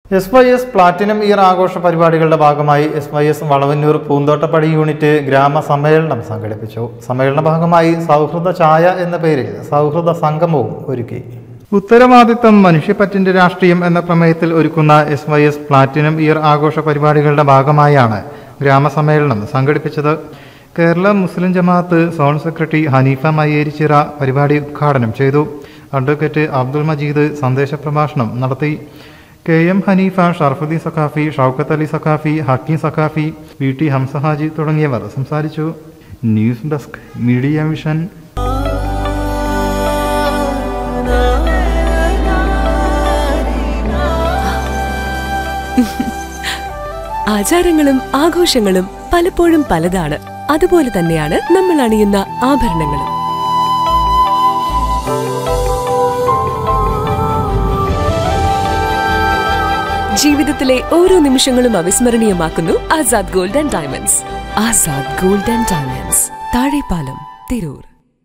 S Y S platinum year ആഘോഷ പരിപാടികളുടെ ഭാഗമായി S Y S Valavannur Poonthottappadi unit ഗ്രാമ സമ്മേളനം സംഘടിപ്പിച്ചു സമ്മേളന ഭാഗമായി സൗഹൃദ ചായ എന്ന പേരിൽ സൗഹൃദ സംഗമവും ഒരുക്കി ഉത്തരവാദിത്തം മനുഷ്യപ്പറ്റിന്റെ രാഷ്ട്രീയം എന്ന പ്രമേയത്തിൽ ഒരുക്കുന്ന S Y S platinum year ആഘോഷ പരിപാടികളുടെ ഭാഗമായാണ് ഗ്രാമസമ്മേളനം സംഘടിപ്പിച്ചത് കേരള മുസ്ലിം ജമാഅത്ത് സോൺ സെക്രട്ടറി ഹനീഫ മയ്യേരിച്ചിറ പരിപാടി ഉദ്ഘാടനം ചെയ്തു അഡ്വക്കേറ്റ് അബ്ദുൾ മജീദ് സന്ദേശ പ്രഭാഷണം നടത്തി K M Haneefa Sharafuddeen Saqafi Shoukath Ali Saqafi Hakeem Saqafi V T Hamza Haji തുടങ്ങിയവർ സംസാരിച്ചു ന്യൂസ് ഡെസ്ക് മീഡിയ മിഷൻ ആചാരങ്ങളും ആഘോഷങ്ങളും പലപ്പോഴും പലതാണ് അതുപോലെ തന്നെയാണ് നമ്മൾ അണിയുന്ന ആഭരണങ്ങളും ജീവിതത്തിലെ ഓരോ നിമിഷങ്ങളും അവിസ്മരണീയമാക്കുന്നു Azad gold and diamonds Azad gold and diamonds Thazhepalam Tirur